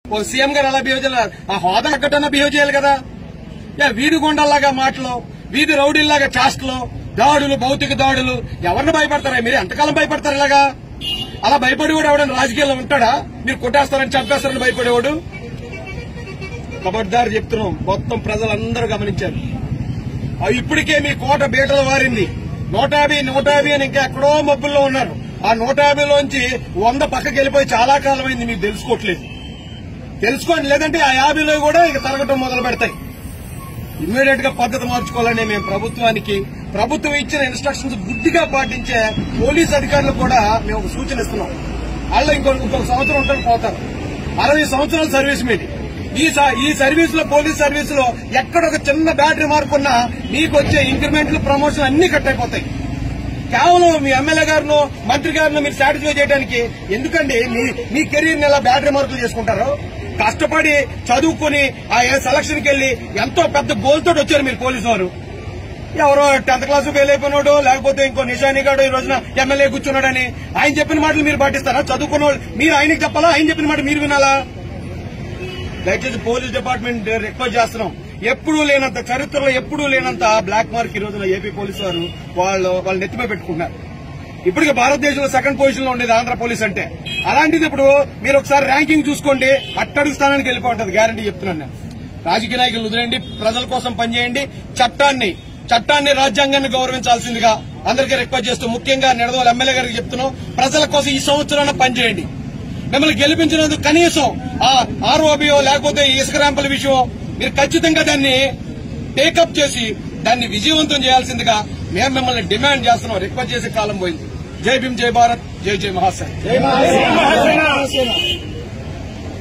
ఓ CM గారు ఎలా behave చేయాలి ఆ హోదా తగ్గట్టన్నా బిహేవ్ చేయాలి కదా యా వీధి గుండల్లాగా మాటలు వీధి రౌడీల్లాగా చాస్ట్లు దాడులు భౌతిక దాడులు ఎవరిని భయపడతారా మీరు ఎంతకాలం భయపడతారు ఇలాగా అలా భయపడేవాడు ఎవడని రాజకీయాల్లో ఉంటాడా మీరు కొట్టేస్తారని చంపేస్తారని భయపడేవాడు కబడ్దారు చెప్తున్నాం మొత్తం ప్రజలందరూ గమనించారు ఆ ఇప్పటికే మీ కోట బీటలు వారింది నూట యాభై నూట యాభై అని ఇంకా ఎక్కడో మబ్బుల్లో ఉన్నారు ఆ నూట యాభైలోంచి వంద పక్కకి వెళ్ళిపోయి చాలా కాలమైంది మీకు తెలుసుకోవట్లేదు తెలుసుకోండి లేదంటే ఆ యాభైలో కూడా ఇక తరగటం మొదలు పెడతాయి ఇమ్మీడియట్ గా పద్ధతి మార్చుకోవాలని మేము ప్రభుత్వానికి ప్రభుత్వం ఇచ్చిన ఇన్స్ట్రక్షన్స్ గుడ్డిగా పాటించే పోలీస్ అధికారులకు కూడా మేము ఒక సూచన ఇస్తున్నాం వాళ్ళు ఇంకో ఇంకొక సంవత్సరం ఉంటారు పోతారు అరవై సంవత్సరాల సర్వీస్ మీది ఈ స- ఈ సర్వీస్ లో పోలీస్ సర్వీస్ లో ఎక్కడ ఒక చిన్న బ్యాటరీ మార్కున్నా మీకు వచ్చే ఇంక్రిమెంట్లు ప్రమోషన్ అన్ని కట్ అయిపోతాయి కేవలం మీ ఎమ్మెల్యే గారిను మంత్రి గారిను మీరు సాటిస్ఫై చేయడానికి ఎందుకండి మీ మీ కెరీర్ ఎలా బ్యాటరీ మార్కులు చేసుకుంటారు కష్టపడి చదువుకుని ఆ సెలక్షన్ కి వెళ్లి ఎంతో పెద్ద గోల్ తోటి వచ్చారు మీరు పోలీసు వారు ఎవరో టెన్త్ క్లాస్ ఫెయిల్ అయిపోయినాడు లేకపోతే ఇంకో నిషానిగాడు ఈ రోజున ఎమ్మెల్యే కూర్చున్నాడని ఆయన చెప్పిన మాటలు మీరు పాటిస్తారా చదువుకున్న వాళ్ళు మీరు ఆయనకి చెప్పాలా ఆయన చెప్పిన మాట మీరు వినాలా దయచేసి పోలీస్ డిపార్ట్మెంట్ రిక్వెస్ట్ చేస్తున్నాం ఎప్పుడూ లేనంత చరిత్రలో ఎప్పుడూ లేనంత బ్లాక్ మార్క్ ఈ రోజున ఏపీ పోలీసు వారు వాళ్ళు వాళ్ళు నెత్తిమే పెట్టుకుంటున్నారు ఇప్పటికి భారతదేశంలో సెకండ్ పొజిషన్ లో ఉండేది ఆంధ్ర పోలీస్ అంటే అలాంటిది ఇప్పుడు మీరు ఒకసారి ర్యాంకింగ్ చూసుకోండి అట్టడుగు స్థానానికి వెళ్ళిపోతుంది గ్యారంటీ చెప్తున్నాను నేను రాజకీయ నాయకులు వదిలేండి ప్రజల కోసం పనిచేయండి చట్టాన్ని చట్టాన్ని రాజ్యాంగాన్ని గౌరవించాల్సిందిగా అందరికీ రిక్వెస్ట్ చేస్తూ ముఖ్యంగా నిడదవోలు ఎమ్మెల్యే గారికి చెప్తున్నాం ప్రజల కోసం ఈ సంవత్సరాన్ని పనిచేయండి మిమ్మల్ని గెలిపించినందుకు కనీసం ఆ ఆర్ఓబిఓ లేకపోతే ఈ ఇసుక ర్యాంపుల విషయం మీరు ఖచ్చితంగా దాన్ని టేకప్ చేసి దాన్ని విజయవంతం చేయాల్సిందిగా మేము మిమ్మల్ని డిమాండ్ చేస్తున్నాం రిక్వెస్ట్ చేసే కాలం పోయింది జై భీమ్ జై భారత్ జై జై మహాశయ